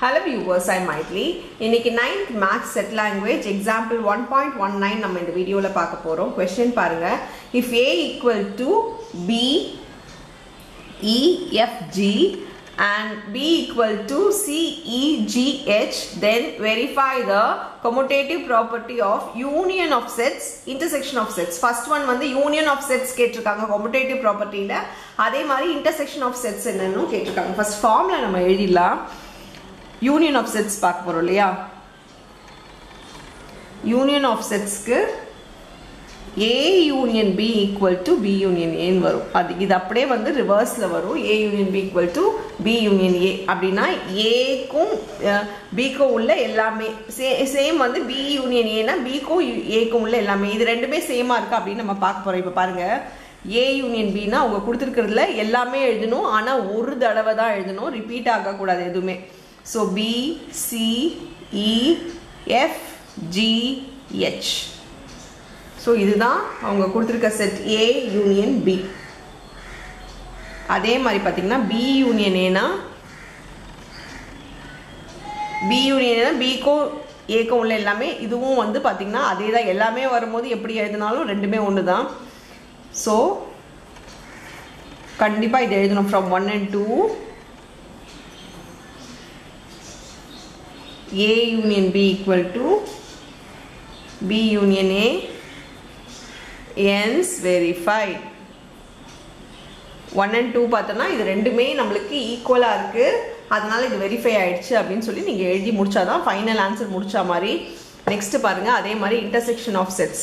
hello viewers I மைட்லி இன்னைக்கு ninth maths set language example one point one nine நம்ம இந்த வீடியோவில் பார்க்க போகிறோம் கொஸ்டின் பாருங்க if A equal to B EFG and B equal to CEGH then verify the commutative property of union of sets intersection of sets first one வந்து union of sets கேட்டிருக்காங்க commutative propertyல அதே மாதிரி intersection of sets என்னன்னு கேட்டிருக்காங்க first formula நம்ம எழுதிடலாம் union of sets பார்க்க போறோம் இல்லையா union of setsக்கு A union B equal to B union ஏன்னு வரும் அது இது அப்படியே வந்து ரிவர்ஸில் வரும் A union B equal to B union A அப்படின்னா ஏக்கும் பிக்கும் உள்ள எல்லாமே சே சேம் வந்து பி யூனியன் ஏனா பிக்கும் ஏக்கும் உள்ள எல்லாமே இது ரெண்டுமே சேமாக இருக்குது அப்படின்னு நம்ம பார்க்க போகிறோம் இப்போ பாருங்கள் ஏ யூனியன் பின்னா அவங்க கொடுத்துருக்கிறதுல எல்லாமே எழுதணும் ஆனால் ஒரு தடவை தான் எழுதணும் ரிப்பீட் ஆகக்கூடாது எதுவுமே so B C E F G H so இதுதான் அவங்க கொடுத்துருக்க செட் ஏ யூனியன் பி அதே மாதிரி பார்த்தீங்கன்னா பி யூனியன் ஏனா பி யூனியன் பிக்கும் ஏக்கும் உள்ள எல்லாமே இதுவும் வந்து பார்த்தீங்கன்னா அதே தான் எல்லாமே வரும்போது எப்படி எழுதினாலும் ரெண்டுமே ஒன்று தான் ஸோ கண்டிப்பாக இது எழுதணும் from one and two A union B equal to B union A ends verified one and two பார்த்தோன்னா இது ரெண்டுமே நம்மளுக்கு ஈக்குவலாக இருக்குது அதனால இது வெரிஃபை ஆயிடுச்சு அப்படின்னு சொல்லி நீங்கள் எழுதி முடிச்சாதான் ஃபைனல் ஆன்சர் முடிச்சா மாதிரி நெக்ஸ்ட் பாருங்க அதே மாதிரி intersection of sets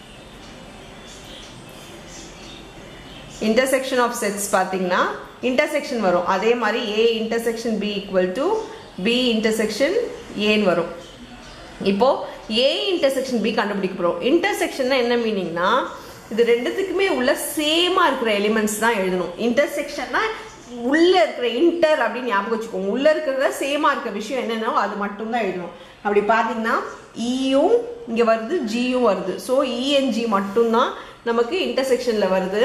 intersection of sets பார்த்தீங்கன்னா இன்டர்செக்ஷன் வரும் அதே மாதிரி A intersection B equal to B intersection ஏன்னு வரும் இப்போ ஏ இன்டர்செக்ஷன் பி கண்டுபிடிக்க போகிறோம் இன்டர்செக்ஷன்னா என்ன மீனிங்னா இது ரெண்டுத்துக்குமே உள்ள சேமாக இருக்கிற எலிமெண்ட்ஸ் தான் எழுதணும் இன்டர்செக்ஷன்னா உள்ளே இருக்கிற இன்டர் அப்படின்னு ஞாபகம் வச்சுக்கோங்க உள்ளே இருக்கிறத சேமாக இருக்கிற விஷயம் என்னென்னோ அது மட்டும்தான் எழுதணும் அப்படி பார்த்தீங்கன்னா இயும் இங்கே வருது ஜியும் வருது ஸோ இஎன்ஜி மட்டும்தான் நமக்கு இன்டர்செக்ஷனில் வருது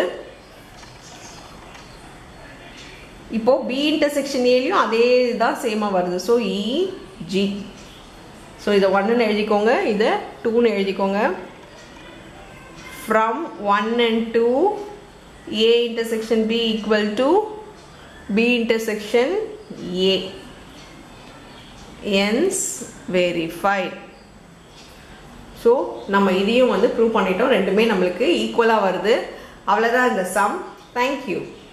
இப்போ பி இன்டர்செக்ஷன் ஏலையும் அதே தான் சேமாக வருது ஸோ இ ஜி ஸோ இதை ஒன்றுன்னு எழுதிக்கோங்க இதை டூன்னு எழுதிக்கோங்க from one and two A intersection B equal to B intersection A ends verified so நம்ம இதையும் வந்து ப்ரூவ் பண்ணிட்டோம் ரெண்டுமே நம்மளுக்கு ஈக்குவலாக வருது அவ்வளோதான் இந்த சம் தேங்க்யூ